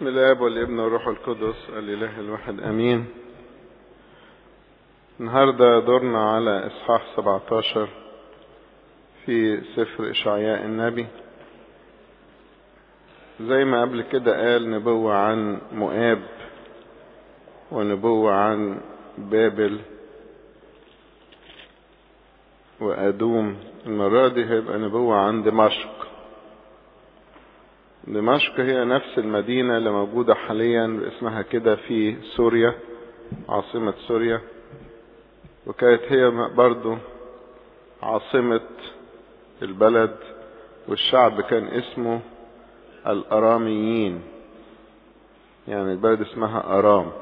بسم الاب والابن والروح القدس الاله الواحد امين النهارده دورنا على اصحاح 17 في سفر اشعياء النبي زي ما قبل كده قال نبوة عن مؤاب ونبوة عن بابل وأدوم المرة دي هيبقى نبوة عن دمشق دمشق هي نفس المدينة اللي موجودة حاليا اسمها كده في سوريا عاصمة سوريا وكانت هي برضو عاصمة البلد والشعب كان اسمه الأراميين يعني البلد اسمها أرام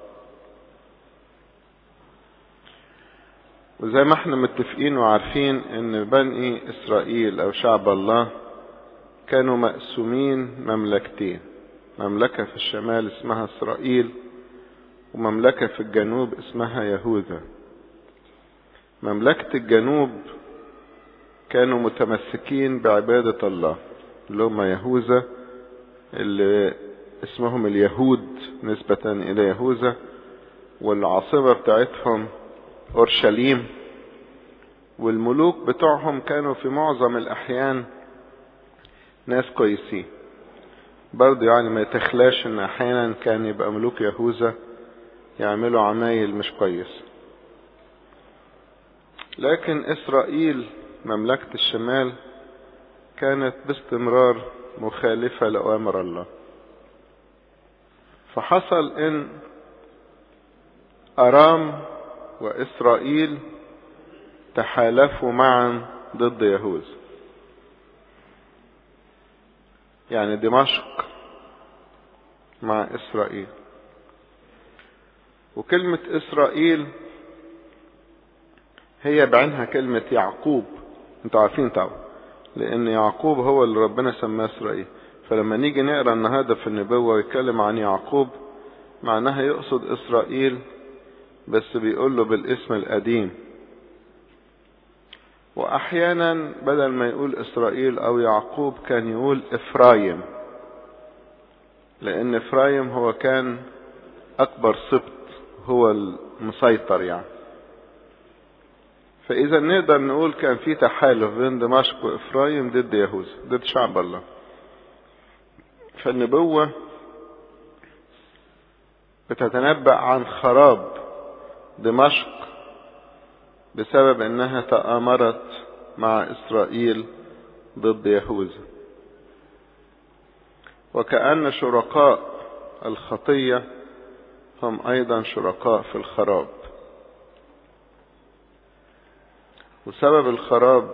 وزي ما احنا متفقين وعارفين ان بني اسرائيل او شعب الله كانوا مقسومين مملكتين مملكة في الشمال اسمها اسرائيل ومملكة في الجنوب اسمها يهوذا مملكة الجنوب كانوا متمسكين بعبادة الله اللي هم يهوذا اللي اسمهم اليهود نسبة إلى يهوذا والعاصمة بتاعتهم أورشليم والملوك بتوعهم كانوا في معظم الأحيان ناس كويسين برضه يعني ما يتخلاش ان احيانا كان يبقى ملوك يهوذا يعملوا عمايل مش كويس لكن اسرائيل مملكة الشمال كانت باستمرار مخالفة لأوامر الله فحصل ان ارام واسرائيل تحالفوا معا ضد يهوذا يعني دمشق مع إسرائيل وكلمة إسرائيل هي بعينها كلمة يعقوب انتوا عارفين طبعا لأن يعقوب هو اللي ربنا سماه إسرائيل فلما نيجي نقرا النهارده في النبوة ويتكلم عن يعقوب معناها يقصد إسرائيل بس بيقول له بالاسم القديم واحيانا بدل ما يقول اسرائيل او يعقوب كان يقول افرايم لان افرايم هو كان اكبر سبط هو المسيطر يعني فاذا نقدر نقول كان في تحالف بين دمشق وافرايم ضد يهوذا ضد شعب الله فالنبوة بتتنبأ عن خراب دمشق بسبب انها تآمرت مع اسرائيل ضد يهوذا وكأن شركاء الخطية هم ايضا شركاء في الخراب وسبب الخراب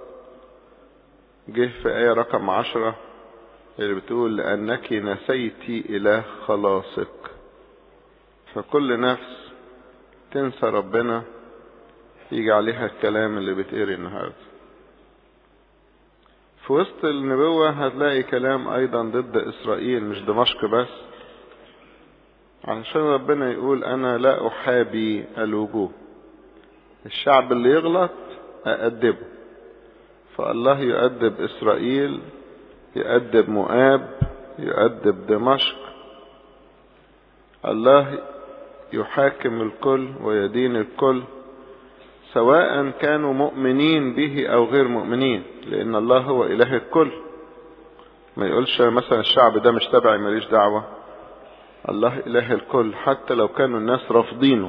جه في آية رقم عشرة اللي بتقول لأنك نسيتي إله خلاصك فكل نفس تنسى ربنا يجي عليها الكلام اللي بتقري النهارده في وسط النبوة هتلاقي كلام أيضا ضد إسرائيل مش دمشق بس علشان ربنا يقول أنا لا أحابي الوجوه الشعب اللي يغلط أأدبه فالله يؤدب إسرائيل يؤدب مؤاب يؤدب دمشق الله يحاكم الكل ويدين الكل سواء كانوا مؤمنين به او غير مؤمنين لان الله هو اله الكل ما يقولش مثلا الشعب ده مش تبعي ماليش دعوة الله اله الكل حتى لو كانوا الناس رافضينه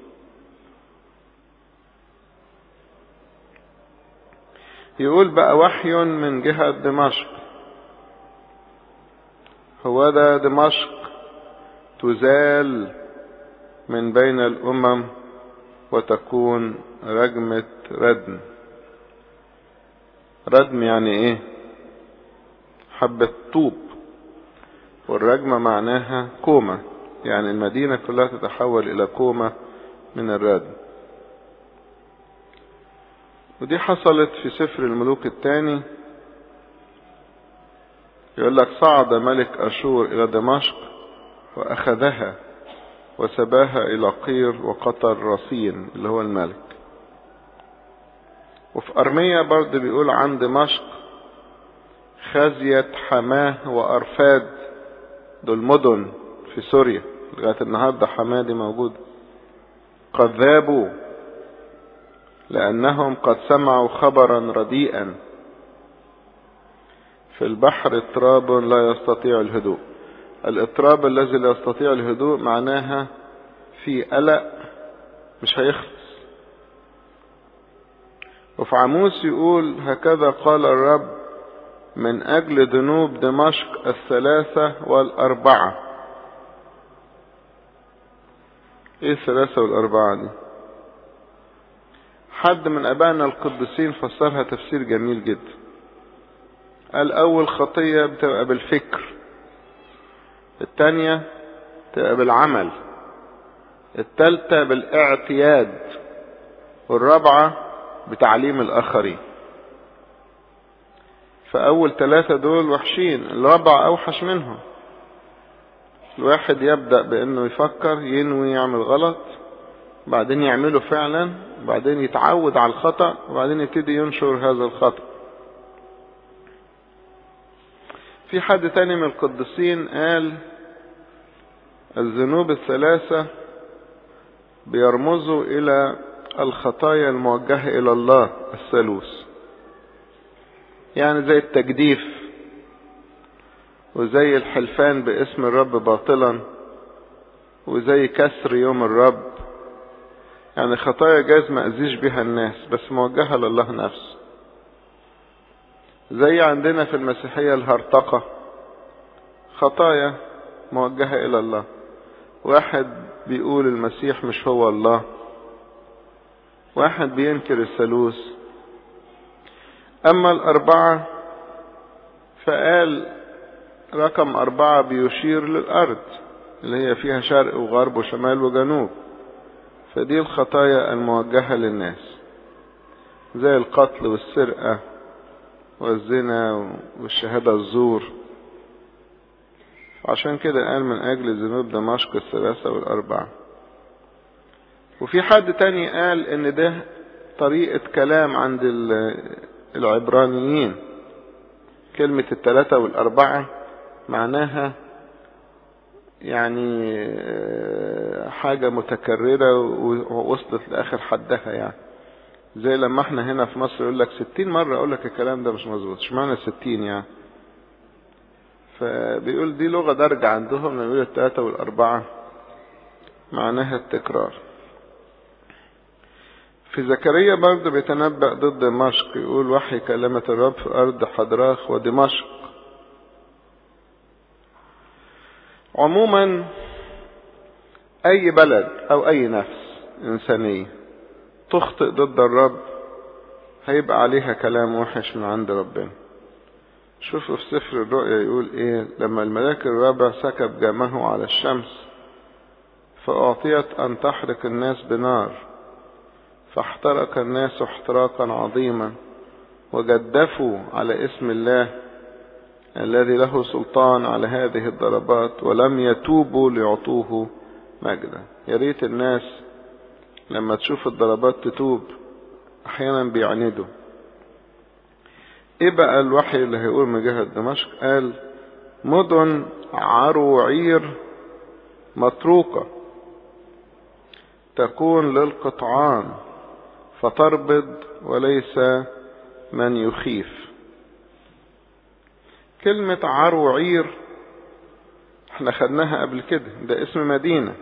يقول بقى وحي من جهة دمشق هو ده دمشق تزال من بين الامم وتكون رجمة ردم ردم يعني ايه حبة طوب والرجمة معناها كومة يعني المدينة كلها تتحول الى كومة من الردم ودي حصلت في سفر الملوك الثاني يقول لك صعد ملك أشور إلى دمشق وأخذها وسباها إلى قير وقتل رصين اللي هو الملك وفي أرمية برضه بيقول عن دمشق خزيت حماه وأرفاد دول مدن في سوريا لغاية النهاردة حمادي موجود قد ذابوا لأنهم قد سمعوا خبرا رديئا في البحر اضطراب لا يستطيع الهدوء الاضطراب الذي لا يستطيع الهدوء معناها في قلق مش هيخلص وفي عموس يقول هكذا قال الرب من أجل ذنوب دمشق الثلاثة والأربعة ايه الثلاثة والأربعة دي حد من أبائنا القديسين فسرها تفسير جميل جدا قال أول خطية بتبقى بالفكر التانية تبقى بالعمل التالتة بالاعتياد والرابعة بتعليم الآخرين فأول ثلاثة دول وحشين الرابعة أوحش منهم الواحد يبدأ بأنه يفكر ينوي يعمل غلط بعدين يعمله فعلا بعدين يتعود على الخطأ وبعدين يبتدي ينشر هذا الخطأ في حد تاني من القديسين قال الذنوب الثلاثة بيرمزوا إلى الخطايا الموجهة إلى الله الثالوث يعني زي التجديف وزي الحلفان باسم الرب باطلا وزي كسر يوم الرب يعني خطايا جاز ما أذيش بها الناس بس موجهة لله نفسه زي عندنا في المسيحية الهرطقة خطايا موجهة إلى الله واحد بيقول المسيح مش هو الله واحد بينكر الثالوث أما الأربعة فقال رقم أربعة بيشير للأرض اللي هي فيها شرق وغرب وشمال وجنوب فدي الخطايا الموجهة للناس زي القتل والسرقة والزنا والشهادة الزور عشان كده قال من أجل ذنوب دمشق الثلاثة والأربعة وفي حد تاني قال إن ده طريقة كلام عند العبرانيين كلمة الثلاثة والأربعة معناها يعني حاجة متكررة ووصلت لآخر حدها يعني زي لما احنا هنا في مصر يقول لك ستين مرة اقول لك الكلام ده مش مظبوط مش معنى ستين يعني فبيقول دي لغة درجة عندهم يقول الثلاثة والأربعة معناها التكرار في زكريا برضه بيتنبأ ضد دمشق يقول وحي كلمة الرب في أرض حضراخ ودمشق عموما أي بلد أو أي نفس إنسانية تخطئ ضد الرب هيبقى عليها كلام وحش من عند ربنا شوفوا في سفر الرؤيا يقول ايه لما الملاك الرابع سكب جامه على الشمس فأعطيت أن تحرق الناس بنار فاحترق الناس احتراقا عظيما وجدفوا على اسم الله الذي له سلطان على هذه الضربات ولم يتوبوا ليعطوه مجدا يا ريت الناس لما تشوف الضربات تتوب احيانا بيعندوا ايه بقى الوحي اللي هيقول من جهة دمشق قال مدن عروعير متروكة تكون للقطعان فتربض وليس من يخيف كلمة عروعير احنا خدناها قبل كده ده اسم مدينة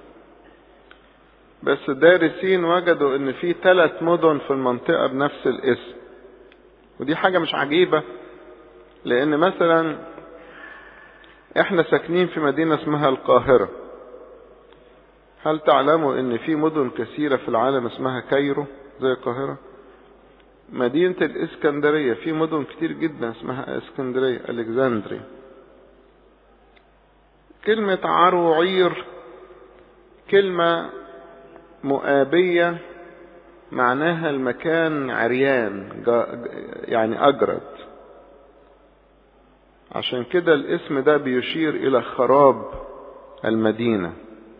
بس الدارسين وجدوا ان في ثلاث مدن في المنطقة بنفس الاسم ودي حاجة مش عجيبة لان مثلا احنا ساكنين في مدينة اسمها القاهرة هل تعلموا ان في مدن كثيرة في العالم اسمها كايرو زي القاهرة مدينة الاسكندرية في مدن كتير جدا اسمها اسكندرية الكسندريا كلمة عروعير كلمة مؤابية معناها المكان عريان يعني أجرد عشان كده الاسم ده بيشير إلى خراب المدينة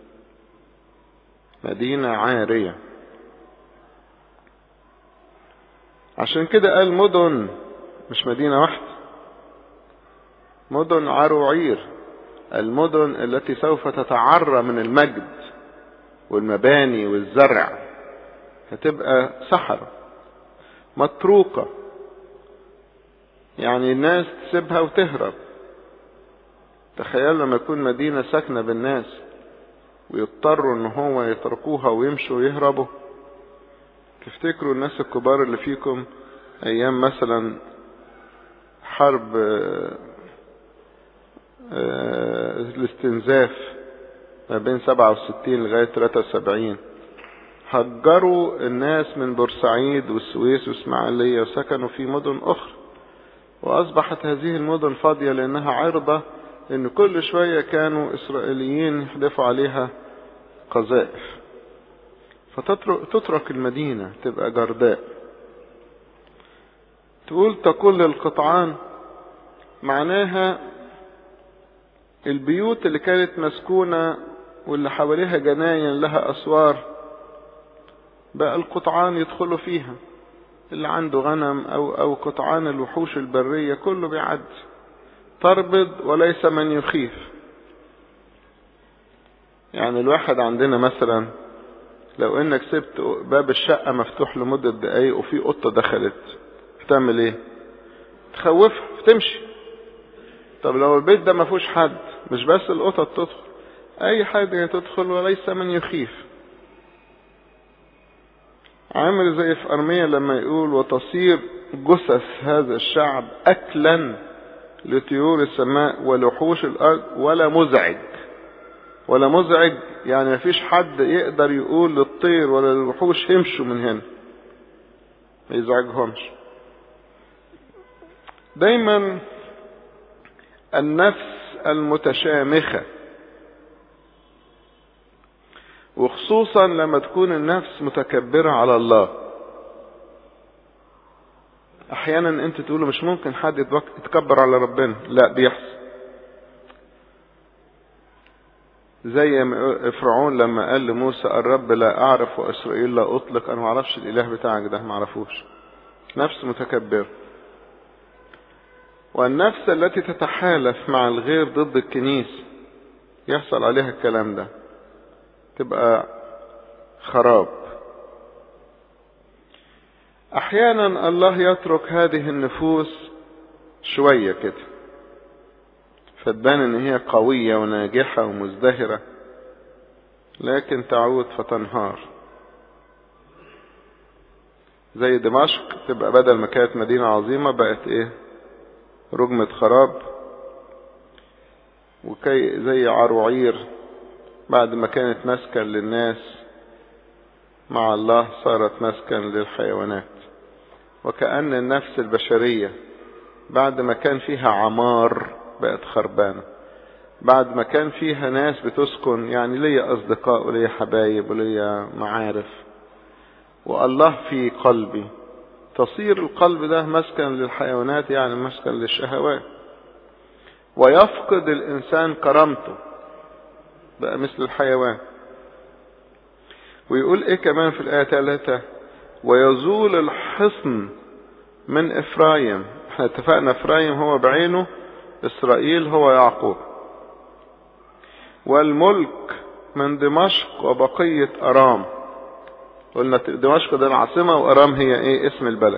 مدينة عارية عشان كده قال مدن مش مدينة واحدة مدن عروعير المدن التي سوف تتعرى من المجد والمباني والزرع هتبقى صحراء متروكة يعني الناس تسيبها وتهرب تخيل لما يكون مدينة ساكنة بالناس ويضطروا ان هو يتركوها ويمشوا ويهربوا تفتكروا الناس الكبار اللي فيكم ايام مثلا حرب الاستنزاف ما بين 67 لغاية 73 هجروا الناس من بورسعيد والسويس واسماعيلية وسكنوا في مدن أخرى وأصبحت هذه المدن فاضية لأنها عرضة إن كل شوية كانوا إسرائيليين يحدفوا عليها قذائف فتترك المدينة تبقى جرداء تقول تقول للقطعان معناها البيوت اللي كانت مسكونة واللي حواليها جناين لها أسوار بقى القطعان يدخلوا فيها اللي عنده غنم أو, أو قطعان الوحوش البرية كله بيعدي تربض وليس من يخيف يعني الواحد عندنا مثلا لو انك سبت باب الشقة مفتوح لمدة دقايق وفي قطة دخلت هتعمل ايه تخوفها تمشي طب لو البيت ده ما فيهوش حد مش بس القطط تدخل اي حاجة تدخل وليس من يخيف عامل زي في ارمية لما يقول وتصير جثث هذا الشعب اكلا لطيور السماء ولحوش الارض ولا مزعج ولا مزعج يعني ما فيش حد يقدر يقول للطير ولا للوحوش امشوا من هنا ما يزعجهمش دايما النفس المتشامخة وخصوصا لما تكون النفس متكبرة على الله احيانا انت تقول مش ممكن حد يتكبر على ربنا لا بيحصل زي فرعون لما قال لموسى الرب لا اعرف واسرائيل لا اطلق انا ما اعرفش الاله بتاعك ده ما اعرفوش نفس متكبر والنفس التي تتحالف مع الغير ضد الكنيسة يحصل عليها الكلام ده تبقى خراب احيانا الله يترك هذه النفوس شوية كده فتبان ان هي قوية وناجحة ومزدهرة لكن تعود فتنهار زي دمشق تبقى بدل ما كانت مدينة عظيمة بقت ايه رجمة خراب وكي زي عروعير بعد ما كانت مسكن للناس مع الله صارت مسكن للحيوانات وكأن النفس البشرية بعد ما كان فيها عمار بقت خربانة بعد ما كان فيها ناس بتسكن يعني ليا أصدقاء وليا حبايب وليا معارف والله في قلبي تصير القلب ده مسكن للحيوانات يعني مسكن للشهوات ويفقد الإنسان كرامته بقى مثل الحيوان ويقول ايه كمان في الآية 3 ويزول الحصن من إفرايم احنا اتفقنا إفرايم هو بعينه إسرائيل هو يعقوب والملك من دمشق وبقية أرام قلنا دمشق ده العاصمة وأرام هي ايه اسم البلد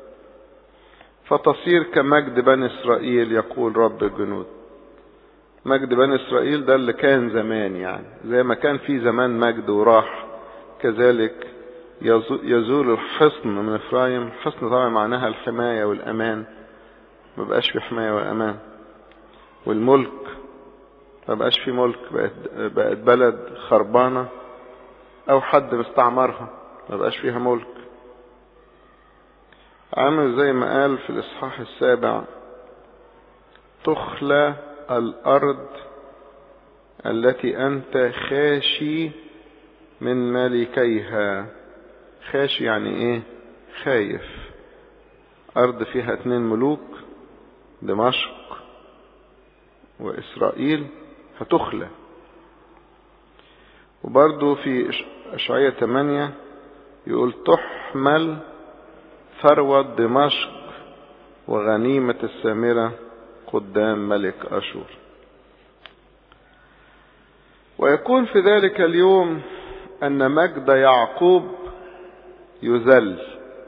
فتصير كمجد بني إسرائيل يقول رب الجنود مجد بني إسرائيل ده اللي كان زمان يعني زي ما كان في زمان مجد وراح كذلك يزول الحصن من إفرايم الحصن طبعا معناها الحماية والأمان ما بقاش في حماية وأمان والملك ما بقاش في ملك بقت, بقت بلد خربانة أو حد مستعمرها ما بقاش فيها ملك عامل زي ما قال في الإصحاح السابع تخلى الأرض التي أنت خاشي من ملكيها خاشي يعني إيه خايف أرض فيها اتنين ملوك دمشق وإسرائيل هتخلى وبرضو في أشعية 8 يقول تحمل ثروة دمشق وغنيمة السامرة قدام ملك أشور ويكون في ذلك اليوم أن مجد يعقوب يذل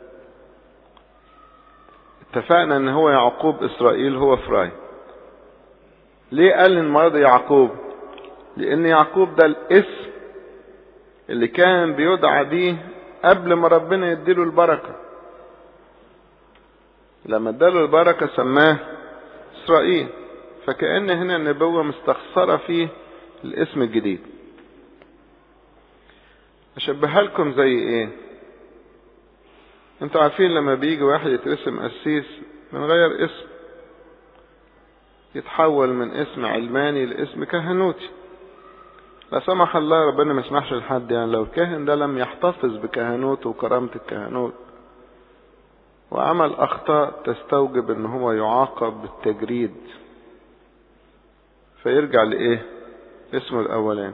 اتفقنا ان هو يعقوب اسرائيل هو فراي ليه قال المرض يعقوب لان يعقوب ده الاسم اللي كان بيدعى بيه قبل ما ربنا يديله البركة لما اداله البركة سماه اسرائيل فكأن هنا النبوة مستخسرة فيه الاسم الجديد اشبهها لكم زي ايه انتوا عارفين لما بيجي واحد يترسم قسيس بنغير اسم يتحول من اسم علماني لاسم كهنوتي لا سمح الله ربنا ما يسمحش لحد يعني لو الكاهن ده لم يحتفظ بكهنوته وكرامة الكهنوت وعمل اخطاء تستوجب ان هو يعاقب بالتجريد فيرجع لايه اسمه الاولاني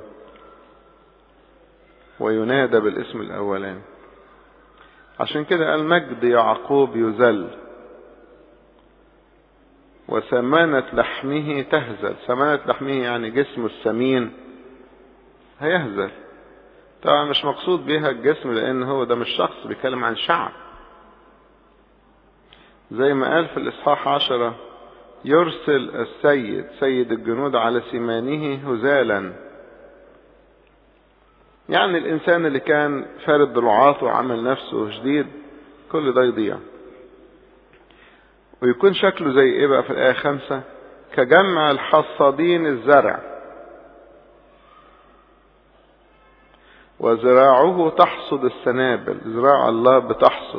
وينادى بالاسم الاولاني عشان كده قال مجد يعقوب يذل وسمانة لحمه تهزل سمانة لحمه يعني جسمه السمين هيهزل طبعا مش مقصود بيها الجسم لان هو ده مش شخص بيتكلم عن شعب زي ما قال في الاصحاح عشرة يرسل السيد سيد الجنود على سمانه هزالا يعني الانسان اللي كان فارد ضلوعاته وعمل نفسه شديد كل ده يضيع ويكون شكله زي ايه بقى في الايه خمسة كجمع الحصادين الزرع وزراعه تحصد السنابل زراع الله بتحصد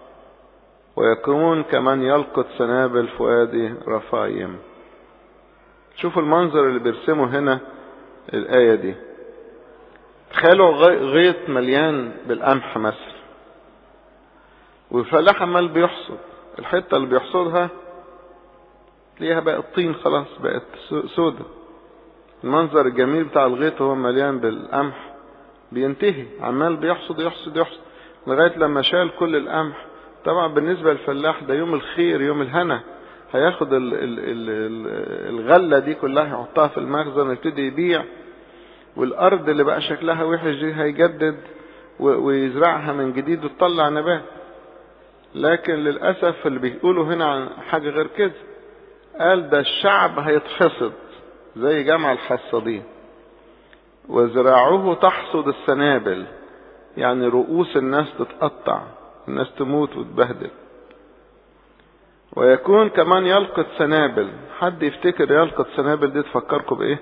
ويكون كمن يلقط سنابل فؤاد رفايم شوفوا المنظر اللي بيرسمه هنا الآية دي تخيلوا غيط مليان بالقمح مثلا والفلاح عمال بيحصد الحتة اللي بيحصدها تلاقيها بقت طين خلاص بقت سودة المنظر الجميل بتاع الغيط وهو مليان بالقمح بينتهي عمال بيحصد يحصد يحصد لغاية لما شال كل القمح طبعا بالنسبة للفلاح ده يوم الخير يوم الهنا هياخد ال ال ال الغلة دي كلها يحطها في المخزن ويبتدي يبيع والارض اللي بقى شكلها وحش دي هيجدد ويزرعها من جديد وتطلع نبات لكن للأسف اللي بيقولوا هنا عن حاجة غير كده قال ده الشعب هيتحصد زي جمع الحصادين وزراعه تحصد السنابل يعني رؤوس الناس تتقطع الناس تموت وتبهدل ويكون كمان يلقط سنابل حد يفتكر يلقط سنابل دي تفكركم بايه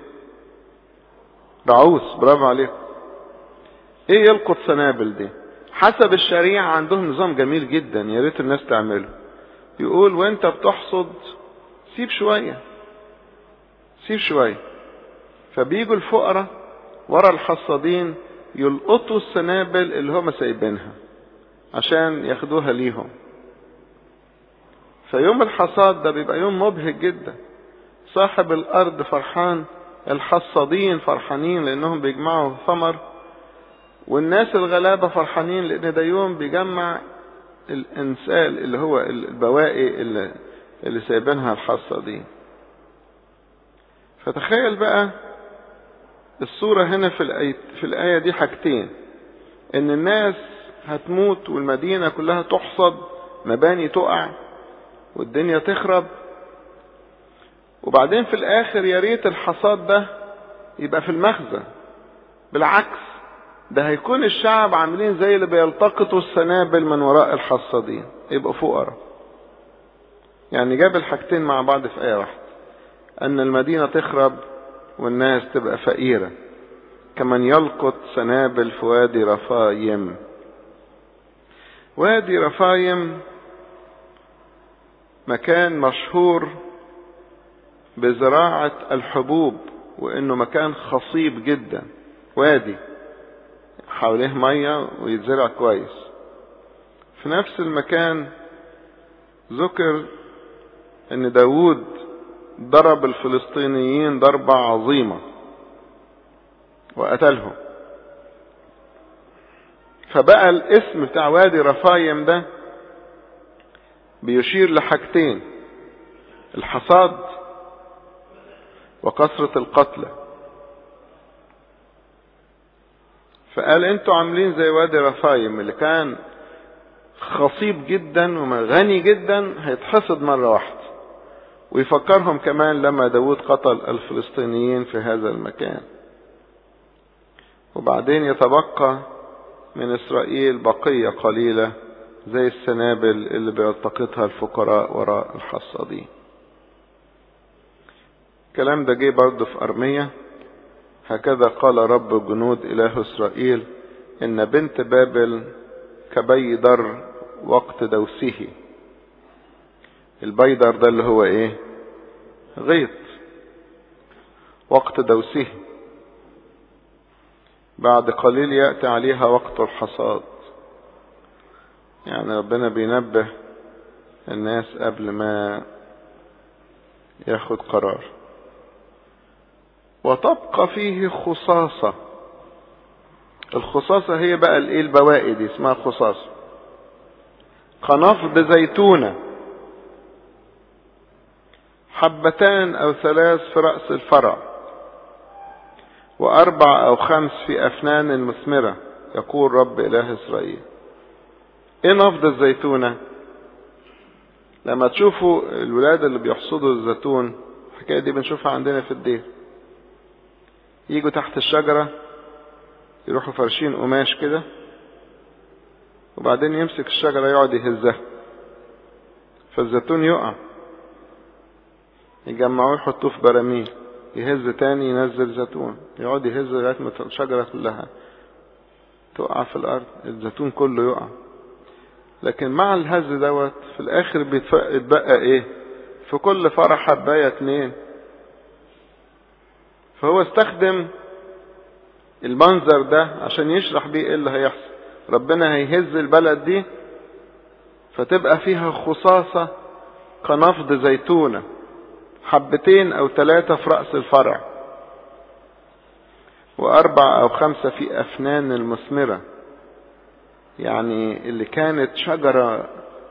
رعوس برافو عليكم ايه يلقط سنابل دي حسب الشريعة عندهم نظام جميل جدا يا ريت الناس تعمله يقول وانت بتحصد سيب شوية سيب شوية فبيجوا الفقراء ورا الحصادين يلقطوا السنابل اللي هم سايبينها عشان ياخدوها ليهم فيوم الحصاد ده بيبقى يوم مبهج جدا صاحب الارض فرحان الحصادين فرحانين لانهم بيجمعوا ثمر والناس الغلابة فرحانين لان ده يوم بيجمع الانسال اللي هو البواقي اللي, اللي سايبينها الحصادين فتخيل بقى الصورة هنا في الآية, في الآية دي حاجتين ان الناس هتموت والمدينة كلها تحصد مباني تقع والدنيا تخرب وبعدين في الاخر يا ريت الحصاد ده يبقى في المخزن بالعكس ده هيكون الشعب عاملين زي اللي بيلتقطوا السنابل من وراء الحصادين يبقوا فقراء يعني جاب الحاجتين مع بعض في آية واحدة أن المدينة تخرب والناس تبقى فقيرة كمن يلقط سنابل في وادي رفايم وادي رفايم مكان مشهور بزراعة الحبوب وانه مكان خصيب جدا وادي حواليه مية ويتزرع كويس في نفس المكان ذكر ان داود ضرب الفلسطينيين ضربة عظيمة وقتلهم فبقى الاسم بتاع وادي رفايم ده بيشير لحاجتين الحصاد وكثرة القتلى فقال انتوا عاملين زي وادي رفايم اللي كان خصيب جدا وغني جدا هيتحصد مرة واحدة ويفكرهم كمان لما داود قتل الفلسطينيين في هذا المكان وبعدين يتبقى من إسرائيل بقية قليلة زي السنابل اللي بيلتقطها الفقراء وراء الحصادين الكلام ده جه برضه في أرمية هكذا قال رب جنود إله إسرائيل إن بنت بابل كبيدر وقت دوسه البيدر ده اللي هو ايه غيط وقت دوسه بعد قليل يأتي عليها وقت الحصاد يعني ربنا بينبه الناس قبل ما ياخد قرار وتبقى فيه خصاصة الخصاصة هي بقى الايه البواقي دي اسمها خصاصة قنفض زيتونة حبتان او ثلاث في رأس الفرع واربع او خمس في افنان المثمرة يقول رب اله اسرائيل ايه نفض الزيتونة لما تشوفوا الولاد اللي بيحصدوا الزيتون الحكاية دي بنشوفها عندنا في الدير يجوا تحت الشجرة يروحوا فرشين قماش كده وبعدين يمسك الشجرة يقعد يهزها فالزيتون يقع يجمعوه يحطوه في براميل يهز تاني ينزل زيتون يقعد يهز لغاية ما الشجرة كلها تقع في الأرض الزيتون كله يقع لكن مع الهز دوت في الآخر بيتبقى إيه في كل فرع حباية اتنين فهو استخدم المنظر ده عشان يشرح بيه ايه اللي هيحصل ربنا هيهز البلد دي فتبقى فيها خصاصة كنفض زيتونة حبتين او ثلاثة في رأس الفرع واربع او خمسة في افنان المثمرة يعني اللي كانت شجرة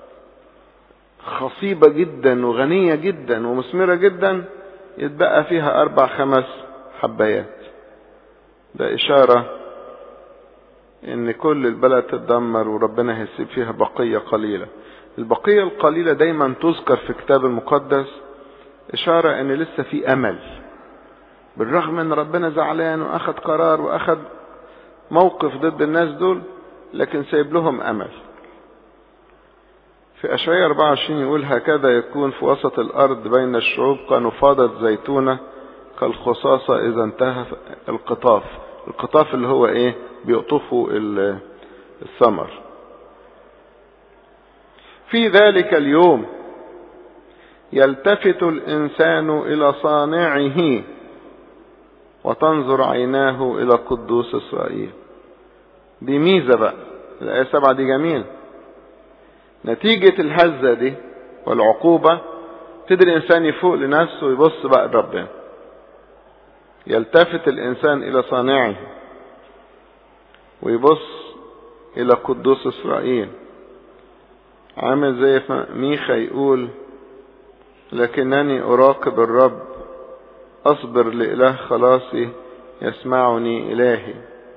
خصيبة جدا وغنية جدا ومثمرة جدا يتبقى فيها اربع خمس حبايات ده اشارة ان كل البلد تتدمر وربنا هيسيب فيها بقية قليلة البقية القليلة دايما تذكر في كتاب المقدس اشارة ان لسه في امل بالرغم ان ربنا زعلان واخد قرار واخد موقف ضد الناس دول لكن سايب لهم امل في اشعياء 24 يقول هكذا يكون في وسط الارض بين الشعوب كنفاضة زيتونة كالخصاصة اذا انتهى القطاف القطاف اللي هو ايه بيقطفوا الثمر في ذلك اليوم يلتفت الانسان الى صانعه وتنظر عيناه الى قدوس اسرائيل دي ميزة بقى الآية سبعة دي جميل نتيجة الهزة دي والعقوبة تدري الإنسان يفوق لنفسه ويبص بقى لربنا يلتفت الإنسان إلى صانعه ويبص إلى قدوس إسرائيل عامل زي ميخا يقول لكنني أراقب الرب أصبر لإله خلاصي يسمعني إلهي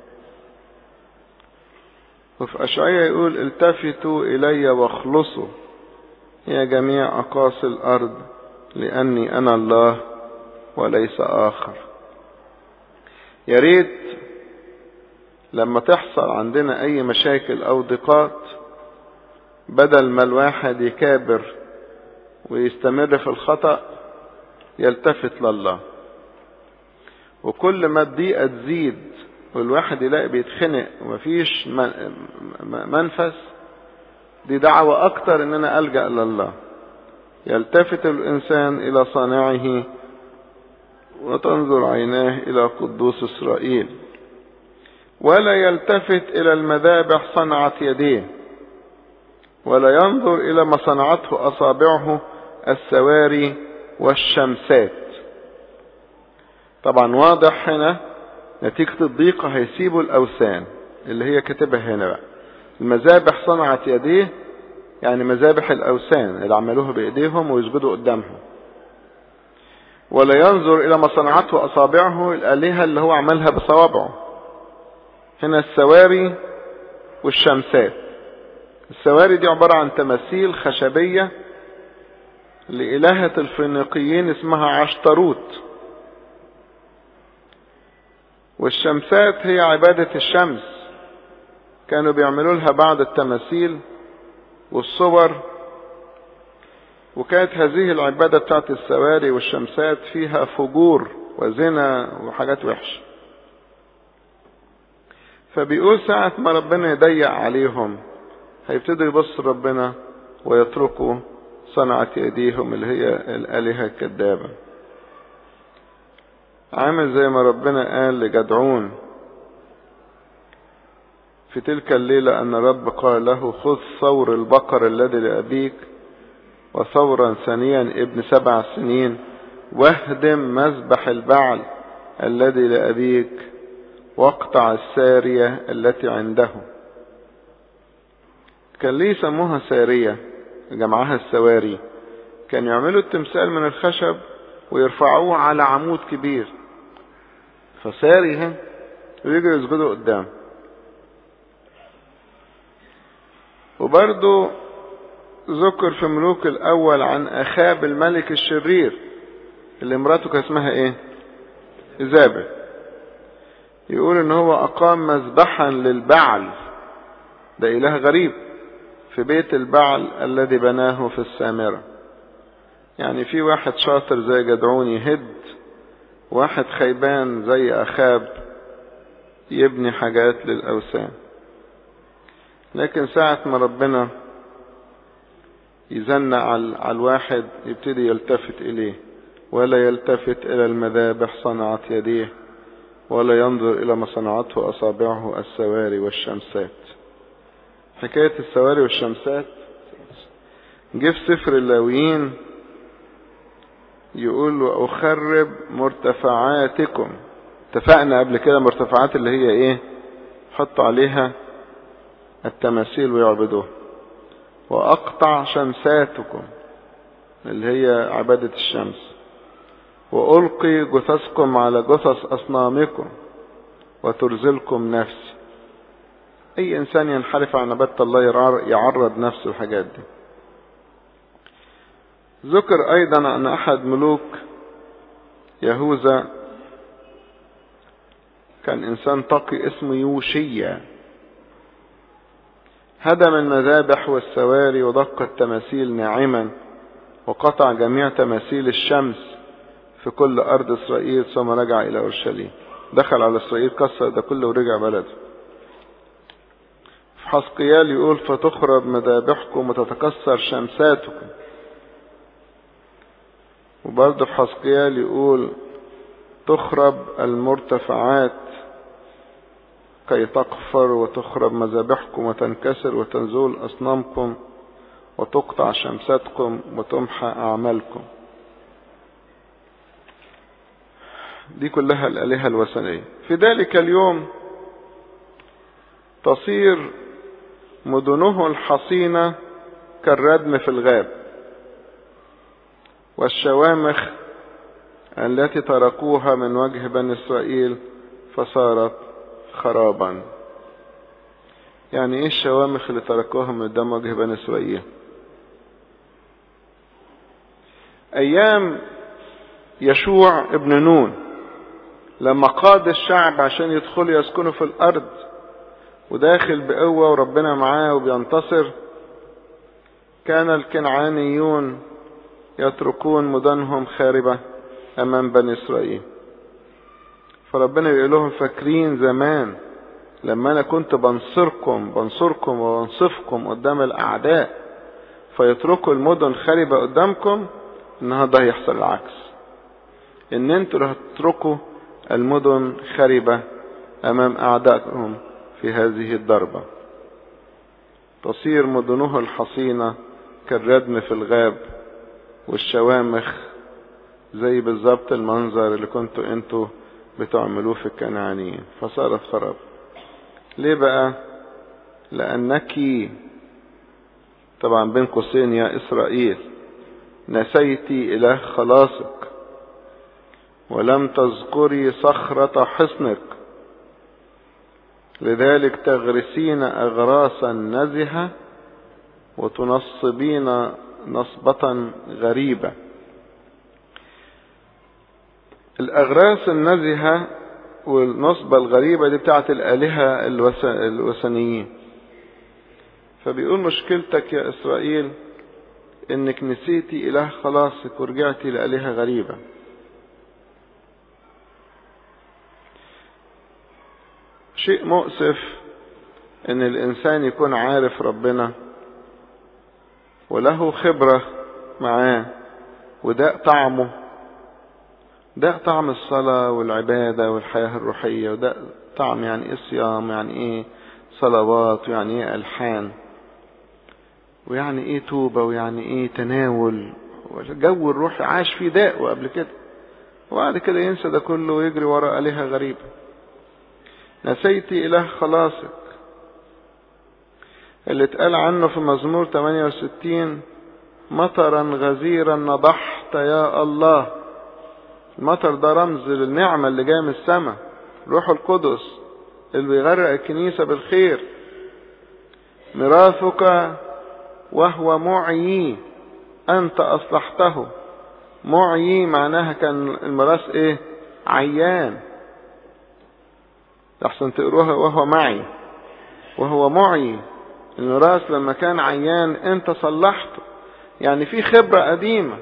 وفي أشعية يقول التفتوا إلي واخلصوا يا جميع أقاصي الأرض لأني أنا الله وليس آخر يا ريت لما تحصل عندنا أي مشاكل أو ضيقات بدل ما الواحد يكابر ويستمر في الخطأ يلتفت لله وكل ما الضيقة تزيد والواحد يلاقي بيتخنق ومفيش منفس دي دعوة أكتر إن أنا ألجأ لله يلتفت الإنسان إلى صانعه وتنظر عيناه إلى قدوس إسرائيل ولا يلتفت إلى المذابح صنعت يديه ولا ينظر إلى ما صنعته أصابعه السواري والشمسات طبعا واضح هنا نتيجة الضيقة هيسيبوا الأوثان اللي هي كاتبها هنا بقى المذابح صنعت يديه يعني مذابح الأوثان اللي عملوها بإيديهم ويسجدوا قدامهم ولا ينظر إلى ما صنعته أصابعه الآلهة اللي هو عملها بصوابعه هنا السواري والشمسات السواري دي عبارة عن تماثيل خشبية لإلهة الفينيقيين اسمها عشتروت والشمسات هي عبادة الشمس كانوا بيعملوا لها بعض التماثيل والصور وكانت هذه العبادة بتاعت السواري والشمسات فيها فجور وزنا وحاجات وحشة فبيقول ساعة ما ربنا يضيق عليهم هيبتدوا يبص ربنا ويتركوا صنعة يديهم اللي هي الآلهة الكذابة عامل زي ما ربنا قال لجدعون في تلك الليلة أن الرب قال له خذ ثور البقر الذي لأبيك وثورا ثانيا ابن سبع سنين واهدم مذبح البعل الذي لأبيك واقطع السارية التي عنده كان ليه يسموها سارية جمعها السواري كان يعملوا التمثال من الخشب ويرفعوه على عمود كبير فساري ها ويجري يسجدوا قدام وبرضو ذكر في ملوك الاول عن اخاب الملك الشرير اللي مراته كان اسمها ايه ايزابل يقول ان هو اقام مذبحا للبعل ده اله غريب في بيت البعل الذي بناه في السامرة يعني في واحد شاطر زي جدعون يهد واحد خيبان زي أخاب يبني حاجات للأوثان لكن ساعة ما ربنا يزنى على الواحد يبتدي يلتفت إليه ولا يلتفت إلى المذابح صنعت يديه ولا ينظر إلى ما صنعته أصابعه السواري والشمسات حكاية السواري والشمسات جه في سفر اللاويين يقول وأخرب مرتفعاتكم اتفقنا قبل كده مرتفعات اللي هي ايه حط عليها التماثيل ويعبدوها وأقطع شمساتكم اللي هي عبادة الشمس وألقي جثثكم على جثث أصنامكم وترزلكم نفسي أي إنسان ينحرف عن عبادة الله يعرض نفسه الحاجات دي ذكر أيضا أن أحد ملوك يهوذا كان إنسان تقي اسمه يوشيا هدم المذابح والسواري ودق التماثيل ناعما وقطع جميع تماثيل الشمس في كل أرض إسرائيل ثم رجع إلى أورشليم دخل على إسرائيل كسر ده كله ورجع بلده في حسقيال يقول فتخرب مذابحكم وتتكسر شمساتكم وبرضه في حسقيال يقول تخرب المرتفعات كي تقفر وتخرب مذابحكم وتنكسر وتنزول أصنامكم وتقطع شمساتكم وتمحى أعمالكم دي كلها الآلهة الوثنية في ذلك اليوم تصير مدنه الحصينة كالردم في الغاب والشوامخ التي تركوها من وجه بني إسرائيل فصارت خرابا يعني ايه الشوامخ اللي تركوها من قدام وجه بني إسرائيل أيام يشوع ابن نون لما قاد الشعب عشان يدخلوا يسكنوا في الأرض وداخل بقوة وربنا معاه وبينتصر كان الكنعانيون يتركون مدنهم خاربة أمام بني إسرائيل فربنا بيقول لهم فاكرين زمان لما أنا كنت بنصركم بنصركم وبنصفكم قدام الأعداء فيتركوا المدن خاربة قدامكم النهارده هيحصل العكس إن أنتوا اللي هتتركوا المدن خربة أمام أعدائهم في هذه الضربة تصير مدنه الحصينة كالردم في الغاب والشوامخ زي بالظبط المنظر اللي كنتوا انتوا بتعملوه في الكنعانيين فصارت خراب ليه بقى لأنك طبعا بين قوسين يا إسرائيل نسيتي إله خلاصك ولم تذكري صخرة حصنك لذلك تغرسين أغراسا نزهة وتنصبين نصبة غريبة الأغراس النزهة والنصبة الغريبة دي بتاعت الآلهة الوثنيين فبيقول مشكلتك يا إسرائيل إنك نسيتي إله خلاصك ورجعتي لآلهة غريبة شيء مؤسف إن الإنسان يكون عارف ربنا وله خبرة معاه وده طعمه ده طعم الصلاة والعبادة والحياة الروحية وده طعم يعني ايه صيام يعني ايه صلوات ويعني ايه ألحان ويعني ايه توبة ويعني ايه تناول الجو الروحي عاش فيه داء قبل كده وبعد كده ينسى ده كله ويجري ورا آلهة غريبة نسيتي إله خلاصك اللي اتقال عنه في مزمور 68 مطرا غزيرا نضحت يا الله المطر ده رمز للنعمة اللي جاية من السماء روح القدس اللي بيغرق الكنيسة بالخير ميراثك وهو معيي أنت أصلحته معيي معناها كان الميراث إيه عيان أحسن تقروها وهو معي وهو معي الميراث لما كان عيان أنت صلحته يعني في خبرة قديمة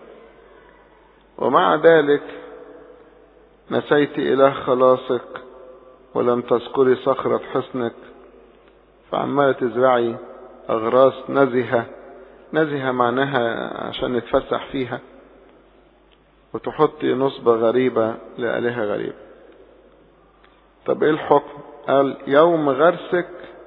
ومع ذلك نسيت إله خلاصك ولم تذكري صخرة حصنك فعمالة تزرعي أغراس نزهة نزهة معناها عشان نتفسح فيها وتحطي نصبة غريبة لآلهة غريبة طب ايه الحكم قال يوم غرسك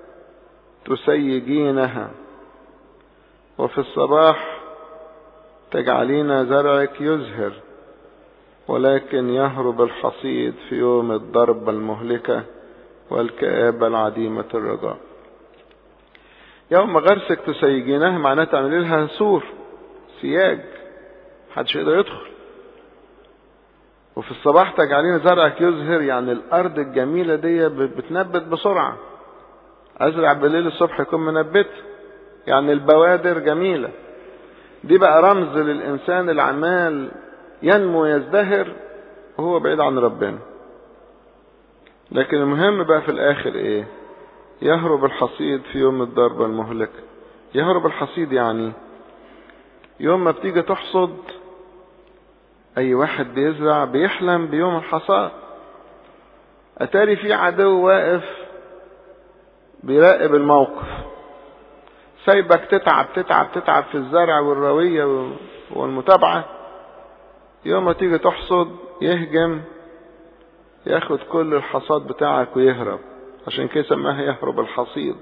تسيجينها وفي الصباح تجعلين زرعك يزهر ولكن يهرب الحصيد في يوم الضربة المهلكة والكآبة العديمة الرجاء يوم غرسك تسيجينها معناه تعملي لها سور سياج محدش يقدر يدخل وفي الصباح تجعلين زرعك يزهر يعني الارض الجميلة دي بتنبت بسرعة ازرع بالليل الصبح يكون منبت يعني البوادر جميلة دي بقى رمز للانسان العمال ينمو ويزدهر وهو بعيد عن ربنا لكن المهم بقى في الاخر ايه يهرب الحصيد في يوم الضربة المهلكة يهرب الحصيد يعني يوم ما بتيجي تحصد اي واحد بيزرع بيحلم بيوم الحصاد اتاري في عدو واقف بيراقب الموقف سايبك تتعب تتعب تتعب في الزرع والروية والمتابعة يوم ما تيجي تحصد يهجم ياخد كل الحصاد بتاعك ويهرب عشان كده سماها يهرب الحصيد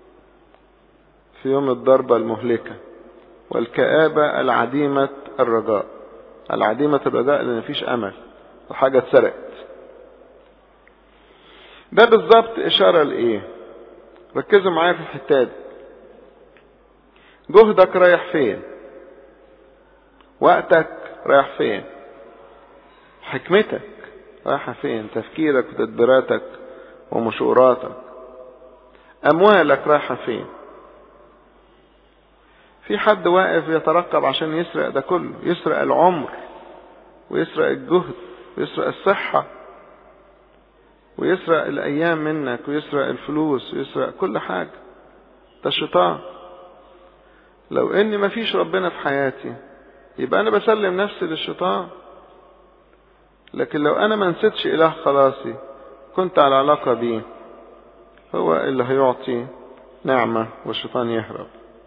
في يوم الضربة المهلكة والكآبة العديمة الرجاء العديمة الرجاء لأن مفيش أمل وحاجة اتسرقت ده بالظبط إشارة لإيه ركزوا معايا في الحتة دي جهدك رايح فين وقتك رايح فين حكمتك رايحة فين تفكيرك وتدبيراتك ومشوراتك أموالك رايحة فين في حد واقف يترقب عشان يسرق ده كله يسرق العمر ويسرق الجهد ويسرق الصحة ويسرق الأيام منك ويسرق الفلوس ويسرق كل حاجة ده الشيطان لو إني مفيش ربنا في حياتي يبقى أنا بسلم نفسي للشيطان لكن لو أنا ما نسيتش إله خلاصي كنت على علاقة بيه هو اللي هيعطي نعمة والشيطان يهرب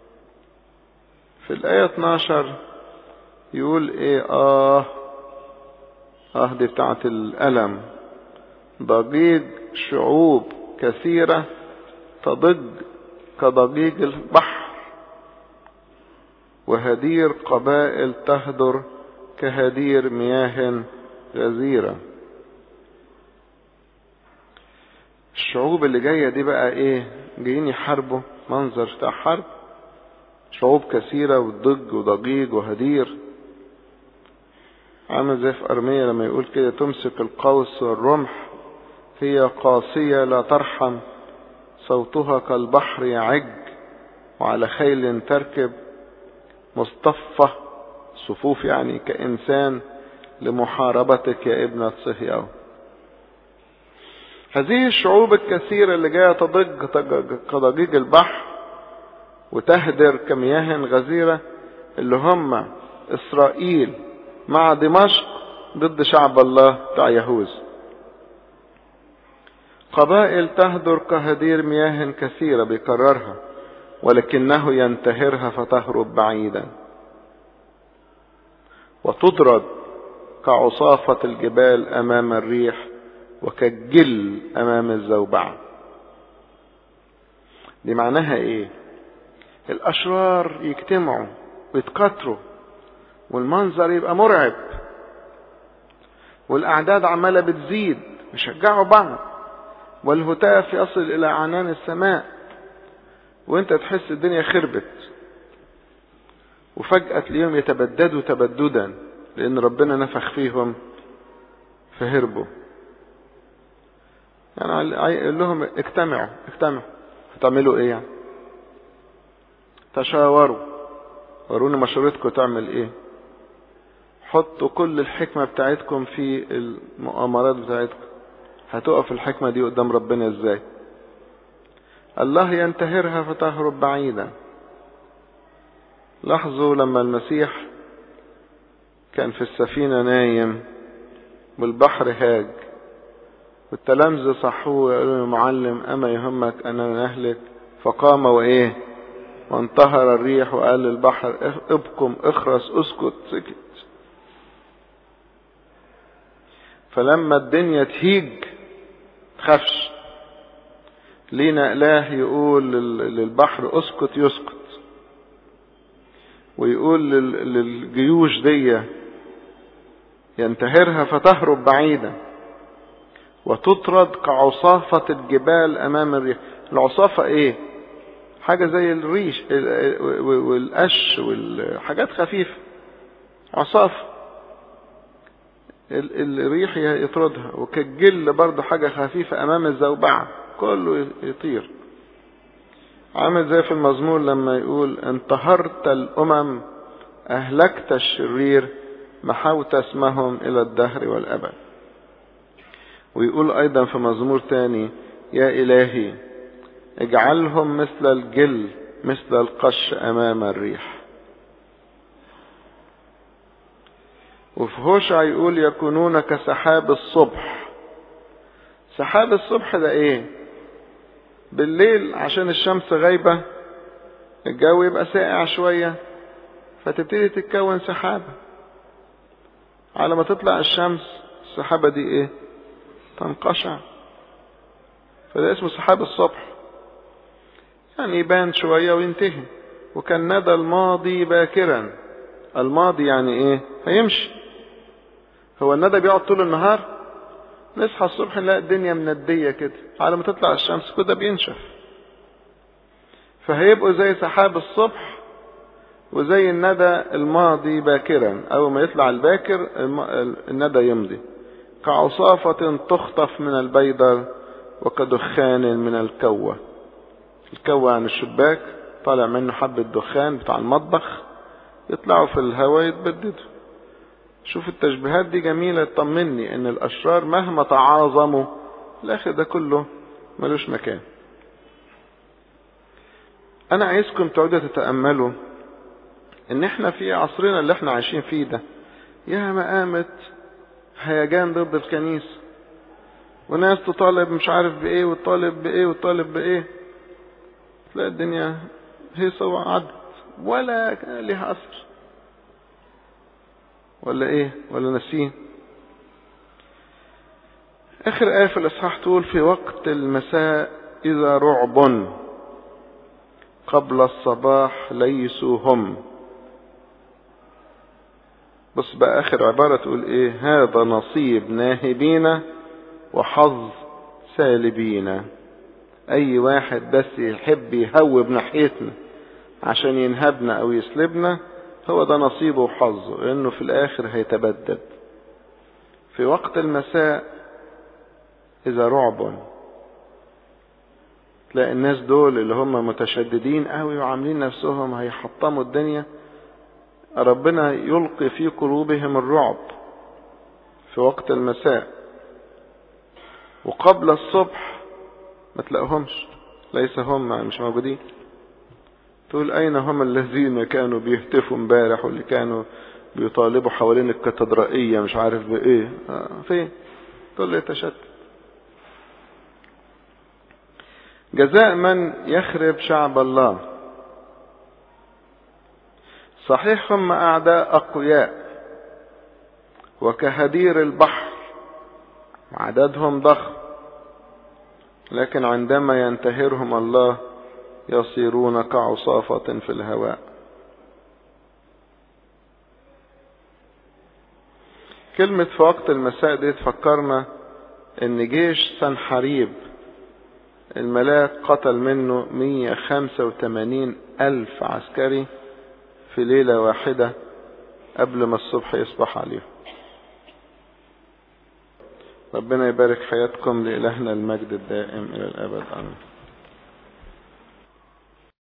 في الآية 12 يقول ايه اه اه دي بتاعت الألم ضجيج شعوب كثيرة تضج كضجيج البحر وهدير قبائل تهدر كهدير مياه غزيرة الشعوب اللي جاية دي بقى ايه جايين يحاربوا منظر بتاع حرب شعوب كثيرة وضج وضجيج وهدير عامل زي في أرمية لما يقول كده تمسك القوس والرمح هي قاسية لا ترحم صوتها كالبحر يعج وعلى خيل تركب مصطفى صفوف يعني كإنسان لمحاربتك يا ابنة صهيون هذه الشعوب الكثيرة اللي جاية تضج كضجيج البحر وتهدر كمياه غزيرة اللي هم إسرائيل مع دمشق ضد شعب الله بتاع يهوذا قبائل تهدر كهدير مياه كثيرة بيكررها ولكنه ينتهرها فتهرب بعيدا وتضرب كعصافة الجبال أمام الريح وكالجل أمام الزوبعة دي معناها إيه الأشرار يجتمعوا ويتكاثروا والمنظر يبقى مرعب والأعداد عمالة بتزيد يشجعوا بعض والهتاف يصل إلى عنان السماء وانت تحس الدنيا خربت وفجأة تلاقيهم يتبددوا تبددا لأن ربنا نفخ فيهم فهربوا يعني يقول لهم اجتمعوا اجتمعوا هتعملوا ايه يعني تشاوروا وروني مشورتكم تعمل ايه حطوا كل الحكمة بتاعتكم في المؤامرات بتاعتكم هتقف الحكمة دي قدام ربنا ازاي الله ينتهرها فتهرب بعيدا لاحظوا لما المسيح كان في السفينة نايم والبحر هاج والتلامذة صحوه وقالوا له معلم أما يهمك أننا نهلك فقام وإيه وانتهر الريح وقال للبحر ابكم اخرس اسكت سكت فلما الدنيا تهيج تخافش لينا إله يقول للبحر اسكت يسكت ويقول للجيوش دي ينتهرها فتهرب بعيدا وتطرد كعصافة الجبال أمام الريح العصافة إيه حاجة زي الريش والقش والحاجات خفيفة عصافة الريح يطردها وكالجل برضه حاجة خفيفة أمام الزوبعة كله يطير عامل زي في المزمور لما يقول انتهرت الأمم أهلكت الشرير محوت اسمهم إلى الدهر والأبد ويقول أيضا في مزمور تاني يا إلهي اجعلهم مثل الجل مثل القش أمام الريح وفي هوشع يقول يكونون كسحاب الصبح سحاب الصبح ده ايه بالليل عشان الشمس غايبة الجو يبقى ساقع شوية فتبتدي تتكون سحابة على ما تطلع الشمس السحابة دي ايه تنقشع فده اسمه سحاب الصبح يعني يبان شوية وينتهي وكان ندى الماضي باكرا الماضي يعني ايه هيمشي هو الندى بيقعد طول النهار نصحى الصبح نلاقي الدنيا مندية كده على ما تطلع الشمس كده بينشف فهيبقوا زي سحاب الصبح وزي الندى الماضي باكرا أول ما يطلع الباكر الندى يمضي كعصافة تخطف من البيدر وكدخان من الكوة الكوة عن الشباك طالع منه حبة دخان بتاع المطبخ يطلعوا في الهواء يتبددوا شوف التشبيهات دي جميلة تطمني ان الاشرار مهما تعاظموا الاخر ده كله ملوش مكان انا عايزكم تقعدوا تتأملوا ان احنا في عصرنا اللي احنا عايشين فيه ده يا ما قامت هيجان ضد الكنيسة وناس تطالب مش عارف بايه وتطالب بايه وتطالب بايه تلاقي الدنيا هيصة وعدت ولا كان لها اثر ولا ايه ولا نسيه اخر آية في الاصحاح تقول في وقت المساء اذا رعب قبل الصباح ليسوا هم بص بقى اخر عبارة تقول ايه هذا نصيب ناهبين وحظ سالبين اي واحد بس يحب يهوب ناحيتنا عشان ينهبنا او يسلبنا هو ده نصيبه وحظه لانه في الاخر هيتبدد في وقت المساء اذا رعب تلاقي الناس دول اللي هم متشددين قوي وعاملين نفسهم هيحطموا الدنيا ربنا يلقي في قلوبهم الرعب في وقت المساء وقبل الصبح ما تلاقيهمش ليس هم مش موجودين تقول أين هم الذين كانوا بيهتفوا امبارح واللي كانوا بيطالبوا حوالين الكاتدرائية مش عارف بإيه آه فين تقول لي تشتت جزاء من يخرب شعب الله صحيح هم أعداء أقوياء وكهدير البحر عددهم ضخم لكن عندما ينتهرهم الله يصيرون كعصافة في الهواء كلمة في وقت المساء دي تفكرنا ان جيش سنحريب الملاك قتل منه 185 ألف عسكري في ليلة واحدة قبل ما الصبح يصبح عليهم ربنا يبارك حياتكم لإلهنا المجد الدائم إلى الأبد آمين